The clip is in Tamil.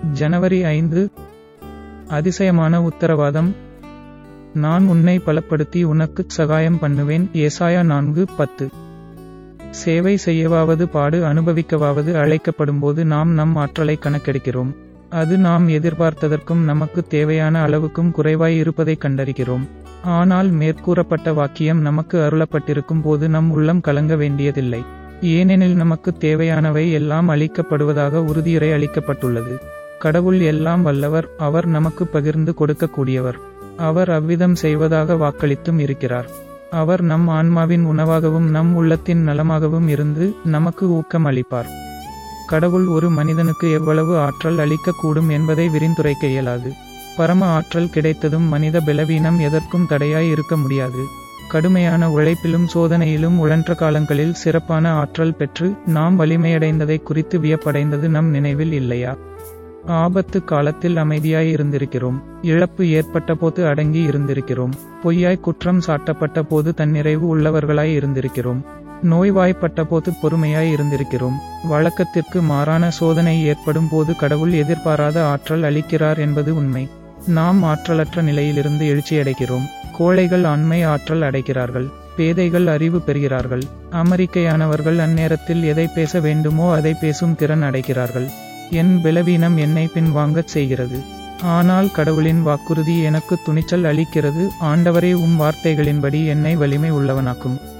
ஜனவரி ஐந்து அதிசயமான உத்தரவாதம் நான் உன்னை பலப்படுத்தி உனக்குச் சகாயம் பண்ணுவேன் ஏசாயா நான்கு பத்து சேவை செய்யவாவது பாடு அனுபவிக்கவாவது அழைக்கப்படும்போது நாம் நம் ஆற்றலை கணக்கெடுக்கிறோம் அது நாம் எதிர்பார்த்ததற்கும் நமக்கு தேவையான அளவுக்கும் குறைவாய் இருப்பதை கண்டறிகிறோம் ஆனால் மேற்கூறப்பட்ட வாக்கியம் நமக்கு அருளப்பட்டிருக்கும் போது நம் உள்ளம் கலங்க வேண்டியதில்லை ஏனெனில் நமக்கு தேவையானவை எல்லாம் அளிக்கப்படுவதாக உறுதியுரை அளிக்கப்பட்டுள்ளது கடவுள் எல்லாம் வல்லவர் அவர் நமக்கு பகிர்ந்து கொடுக்கக்கூடியவர் அவர் அவ்விதம் செய்வதாக வாக்களித்தும் இருக்கிறார் அவர் நம் ஆன்மாவின் உணவாகவும் நம் உள்ளத்தின் நலமாகவும் இருந்து நமக்கு ஊக்கம் அளிப்பார் கடவுள் ஒரு மனிதனுக்கு எவ்வளவு ஆற்றல் அளிக்கக்கூடும் என்பதை விரிந்துரைக்க இயலாது பரம ஆற்றல் கிடைத்ததும் மனித பலவீனம் எதற்கும் தடையாய் இருக்க முடியாது கடுமையான உழைப்பிலும் சோதனையிலும் உழன்ற காலங்களில் சிறப்பான ஆற்றல் பெற்று நாம் வலிமையடைந்ததை குறித்து வியப்படைந்தது நம் நினைவில் இல்லையா ஆபத்து காலத்தில் அமைதியாய் இருந்திருக்கிறோம் இழப்பு ஏற்பட்ட போது அடங்கி இருந்திருக்கிறோம் பொய்யாய் குற்றம் சாட்டப்பட்ட போது தன்னிறைவு உள்ளவர்களாய் இருந்திருக்கிறோம் நோய்வாய்ப்பட்ட போது பொறுமையாய் இருந்திருக்கிறோம் வழக்கத்திற்கு மாறான சோதனை ஏற்படும் போது கடவுள் எதிர்பாராத ஆற்றல் அளிக்கிறார் என்பது உண்மை நாம் ஆற்றலற்ற நிலையிலிருந்து எழுச்சியடைகிறோம் கோழைகள் ஆண்மை ஆற்றல் அடைகிறார்கள் பேதைகள் அறிவு பெறுகிறார்கள் அமெரிக்கையானவர்கள் அந்நேரத்தில் எதை பேச வேண்டுமோ அதை பேசும் திறன் அடைகிறார்கள் என் பலவீனம் என்னை பின்வாங்கச் செய்கிறது ஆனால் கடவுளின் வாக்குறுதி எனக்கு துணிச்சல் அளிக்கிறது ஆண்டவரே உம் வார்த்தைகளின்படி என்னை வலிமை உள்ளவனாக்கும்